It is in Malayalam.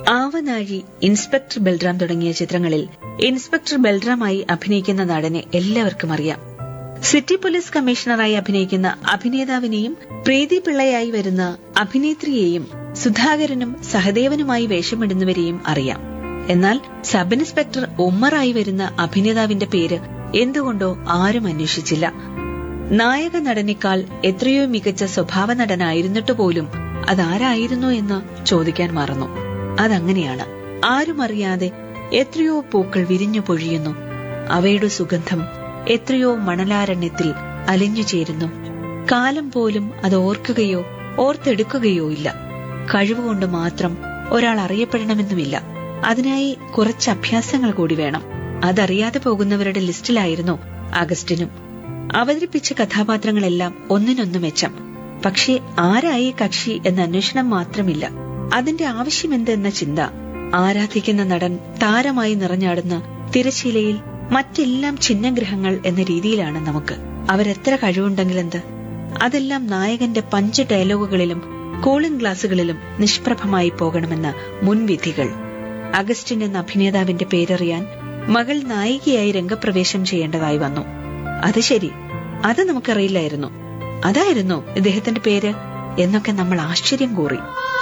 ആവനാഴി ഇൻസ്പെക്ടർ ബൽറാം തുടങ്ങിയ ചിത്രങ്ങളിൽ ഇൻസ്പെക്ടർ ബൽറാമായി അഭിനയിക്കുന്ന നടനെ എല്ലാവർക്കും അറിയാം സിറ്റി പോലീസ് കമ്മീഷണറായി അഭിനയിക്കുന്ന അഭിനേതാവിനെയും പ്രീതി പിള്ളയായി വരുന്ന അഭിനേത്രിയെയും സുധാകരനും സഹദേവനുമായി വേഷമിടുന്നവരെയും അറിയാം എന്നാൽ സബ് ഇൻസ്പെക്ടർ ഉമ്മറായി വരുന്ന അഭിനേതാവിന്റെ പേര് എന്തുകൊണ്ടോ ആരും അന്വേഷിച്ചില്ല നായക നടനേക്കാൾ എത്രയോ മികച്ച സ്വഭാവ നടനായിരുന്നിട്ട് പോലും അതാരായിരുന്നു എന്ന് ചോദിക്കാൻ മറന്നു അതങ്ങനെയാണ് ആരും അറിയാതെ എത്രയോ പൂക്കൾ വിരിഞ്ഞു പൊഴിയുന്നു അവയുടെ സുഗന്ധം എത്രയോ മണലാരണ്യത്തിൽ അലിഞ്ഞു ചേരുന്നു കാലം പോലും അത് ഓർക്കുകയോ ഓർത്തെടുക്കുകയോ ഇല്ല കഴിവുകൊണ്ട് മാത്രം ഒരാൾ അറിയപ്പെടണമെന്നുമില്ല അതിനായി കുറച്ച് അഭ്യാസങ്ങൾ കൂടി വേണം അതറിയാതെ പോകുന്നവരുടെ ലിസ്റ്റിലായിരുന്നു അഗസ്റ്റിനും അവതരിപ്പിച്ച കഥാപാത്രങ്ങളെല്ലാം ഒന്നിനൊന്നു മെച്ചം പക്ഷേ ആരായി കക്ഷി എന്ന അന്വേഷണം മാത്രമില്ല അതിന്റെ ആവശ്യമെന്തെന്ന ചിന്ത ആരാധിക്കുന്ന നടൻ താരമായി നിറഞ്ഞാടുന്ന തിരശീലയിൽ മറ്റെല്ലാം ചിഹ്നഗ്രഹങ്ങൾ എന്ന രീതിയിലാണ് നമുക്ക് അവരെത്ര കഴിവുണ്ടെങ്കിലെന്ത് അതെല്ലാം നായകന്റെ പഞ്ച് ഡയലോഗുകളിലും കൂളിംഗ് ഗ്ലാസുകളിലും നിഷ്പ്രഭമായി പോകണമെന്ന മുൻവിധികൾ അഗസ്റ്റിൻ എന്ന അഭിനേതാവിന്റെ പേരറിയാൻ മകൾ നായികയായി രംഗപ്രവേശം ചെയ്യേണ്ടതായി വന്നു അത് ശരി അത് നമുക്കറിയില്ലായിരുന്നു അതായിരുന്നു ഇദ്ദേഹത്തിന്റെ പേര് എന്നൊക്കെ നമ്മൾ ആശ്ചര്യം കൂറി